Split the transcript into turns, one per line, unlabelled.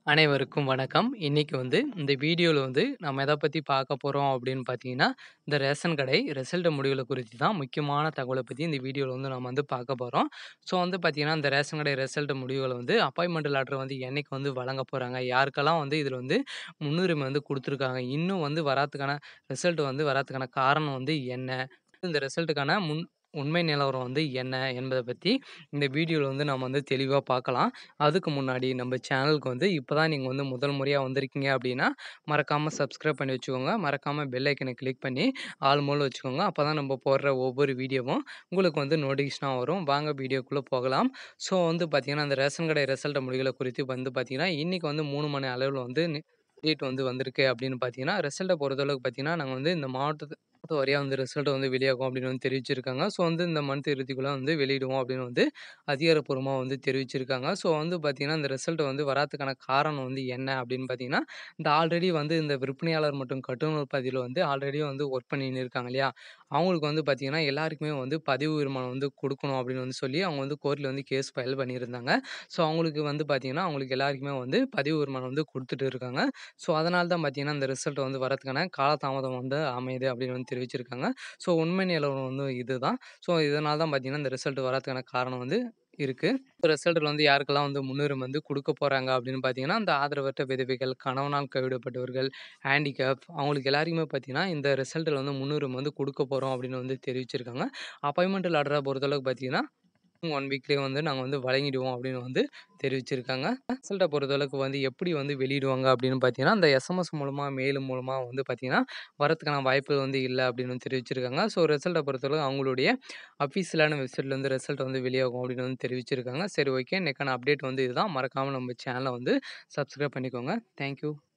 அனைவருக்கும் வணக்கம். இன்னைக்கு வந்து இந்த வீடியோல வந்து நம்ம எத பத்தி பார்க்க போறோம் அப்படின்னு பார்த்தீங்கன்னா, இந்த ரேஷன் கடை ரிசல்ட் முடிவுகள குறித்து தான் முக்கியமான தகவல பத்தி இந்த வீடியோல வந்து நம்ம வந்து பார்க்க போறோம். ஸோ வந்து பார்த்தீங்கன்னா, இந்த ரேஷன் கடை ரிசல்ட் முடிவுகள வந்து அப்பாயின்ட்மென்ட் லெட்டர் வந்து என்னைக்கு வந்து வழங்க போறாங்க? யாருக்கெல்லாம் வந்து இதில வந்து முன்னுரிமை வந்து குடுத்துருக்காங்க? இன்னும் வந்து வராதுக்கான ரிசல்ட் வந்து வராதுக்கான காரணம் வந்து என்ன? இந்த ரிசல்ட்டுக்கான முன் உண்மை நிலவரம் வந்து என்ன? என்பத பத்தி இந்த வீடியோல வந்து நாம வந்து தெளிவா பார்க்கலாம். அதுக்கு முன்னாடி நம்ம சேனலுக்கு வந்து இப்ப தான் நீங்க வந்து முதல் முறையா வந்திருக்கீங்க அப்படின்னா, மறக்காம சப்ஸ்கிரைப் பண்ணி வச்சுக்கோங்க. மறக்காம பெல் ஐக்கன கிளிக் பண்ணி ஆல் மோட்ல வச்சுக்கோங்க. அப்பதான் நம்ம போடுற ஒவ்வொரு வீடியோவும் உங்களுக்கு வந்து நோட்டிஃபிகேஷனா வரும். வாங்க வீடியோக்குள்ள போகலாம். ஸோ வந்து பார்த்தீங்கன்னா, அந்த ரேஷன் கடை ரிசல்ட் முடிவுகள குறித்து வந்து பார்த்தீங்கன்னா, இன்னைக்கு வந்து 3 மணி அளவுல வந்து நி டேட் வந்து வந்திருக்கு அப்படின்னு பார்த்தீங்கன்னா, ரிசல்ட்ட பொறுத்தளவுக்கு பார்த்தீங்கன்னா, நாங்க வந்து இந்த மாவட்டத்து மாவட்ட வாரியா வந்து ரிசல்ட் வந்து வெளியாகும் அப்படின்னு வந்து தெரிவிச்சிருக்காங்க. ஸோ வந்து இந்த மந்த் இறுதிக்குள்ள வந்து வெளியிடுவோம் அப்படின்னு வந்து அதிகாரப்பூர்வமா வந்து தெரிவிச்சிருக்காங்க. ஸோ வந்து பார்த்தீங்கன்னா, இந்த ரிசல்ட் வந்து வராதுக்கான காரணம் வந்து என்ன அப்படின்னு பார்த்தீங்கன்னா, இந்த ஆல்ரெடி வந்து இந்த விற்பனையாளர் மற்றும் கட்டுநர் பதிவுல வந்து ஆல்ரெடி வந்து ஒர்க் பண்ணின்னு இருக்காங்க இல்லையா? அவங்களுக்கு வந்து பார்த்தீங்கன்னா, எல்லாருக்குமே வந்து பதிவு உரிமம் வந்து குடுக்கணும் அப்படின்னு வந்து சொல்லி அவங்க வந்து கோர்ட்ல வந்து கேஸ் ஃபைல் பண்ணியிருந்தாங்க. ஸோ அவங்களுக்கு வந்து பார்த்தீங்கன்னா, அவங்களுக்கு எல்லாருக்குமே வந்து பதிவு உரிமம் வந்து குடுத்துட்டு இருக்காங்க. ஸோ அதனால தான் பார்த்தீங்கன்னா, இந்த ரிசல்ட் வந்து வரதுக்கான காலதாமதம் வந்து அமையுது அப்படின்னு வந்து தெரிவிச்சிருக்காங்க. ஸோ உண்மை நிலவரம் வந்து இதுதான். ஸோ இதனால தான் பார்த்தீங்கன்னா, இந்த ரிசல்ட் வராதுக்கான காரணம் வந்து இருக்கு. ரிசல்ட்ல வந்து யாருக்கெல்லாம் வந்து முன்னுரிமை வந்து குடுக்க போறாங்க அப்படின்னு பார்த்தீங்கன்னா, இந்த ஆதரவற்ற விதவைகள், கணவனால் கைவிடப்பட்டவர்கள், ஹேண்டிகேப் அவங்களுக்கு எல்லாருக்குமே பார்த்தீங்கன்னா, இந்த ரிசல்ட்ல வந்து முன்னுரிமை வந்து குடுக்க போறோம் அப்படின்னு வந்து தெரிவிச்சிருக்காங்க. அப்பாயின்ட்மென்ட் லெட்டர பொறுத்தளவுக்கு பார்த்தீங்கன்னா, 1 வீக்லயே வந்து நாங்க வந்து வழங்கிடுவோம் அப்படின்னு வந்து தெரிவிச்சிருக்காங்க. ரிசல்ட்ட பொறுத்தளவுக்கு வந்து எப்படி வந்து வெளியிடுவாங்க அப்படின்னு பார்த்தீங்கன்னா, இந்த எஸ்எம்எஸ் மூலமா, மெயில் மூலமா வந்து பார்த்தீங்கன்னா, வரதுக்கான வாய்ப்புகள் வந்து இல்ல அப்படின்னு வந்து தெரிவிச்சிருக்காங்க. ஸோ ரிசல்ட்ட பொறுத்தளவு அவங்களுடைய அஃபிஷியலான வெப்சைட்ல வந்து ரிசல்ட் வந்து வெளியாகும் அப்படின்னு வந்து தெரிவிச்சிருக்காங்க. சரி ஓகே. இன்னைக்கான அப்டேட் வந்து இதுதான். மறக்காம நம்ம சேனல வந்து சப்ஸ்கிரைப் பண்ணிக்கோங்க. Thank you.